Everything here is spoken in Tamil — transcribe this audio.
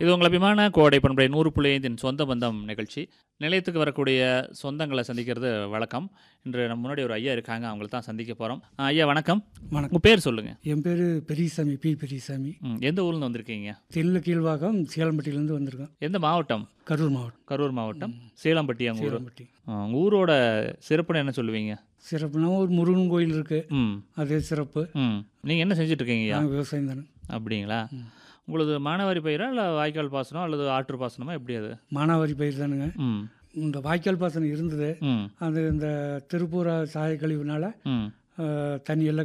இது உங்கள் அபிமான கோடை பண்புடைய நூறு புள்ளி ஐந்தின் சொந்த பந்தம் நிகழ்ச்சி நிலையத்துக்கு வரக்கூடிய சொந்தங்களை சந்திக்கிறது வழக்கம் இன்று நம்ம முன்னாடி ஒரு ஐயா இருக்காங்க அவங்கள தான் சந்திக்க போகிறோம் ஐயா வணக்கம் வணக்கம் உங்கள் பேர் சொல்லுங்கள் என் பேர் பெரியசாமி பி பெரியசாமி ம், எந்த ஊர்லேருந்து வந்திருக்கீங்க தென்னில கீழ்வாகம் சேலம்பட்டியிலேருந்து வந்திருக்கேன் எந்த மாவட்டம் கரூர் மாவட்டம் கரூர் மாவட்டம் சேலம்பட்டி அங்கே ஊர் சேலம்பட்டி உங்கள் ஊரோட சிறப்புன்னு என்ன சொல்லுவீங்க சிறப்புனா ஒரு முருகன் கோயில் இருக்குது ம் அதே சிறப்பு ம் நீங்கள் என்ன செஞ்சுட்டு இருக்கீங்க ஐயா நாங்கள் விவசாயம் தானே அப்படிங்களா உங்களது மானாவாரி பயிரா இல்லை வாய்க்கால் பாசனம் அல்லது ஆற்று பாசனமா எப்படி அது மானாவாரி பயிர் தானுங்க ம் இந்த வாய்க்கால் பாசனம் இருந்தது ம் அது இந்த திருப்பூரா சாய கழிவுனால ம் அஹ், தண்ணி எல்லாம்